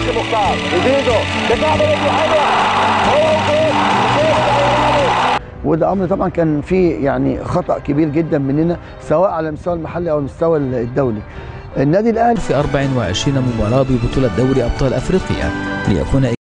كابتن مختار يزيدوا بكعب رجله حلوه هو الجول وده امر طبعا كان فيه يعني خطا كبير جدا مننا سواء على المستوى المحلي او المستوى الدولي النادي الاهلي في 24 مباراة ببطولة دوري أبطال أفريقيا ليكون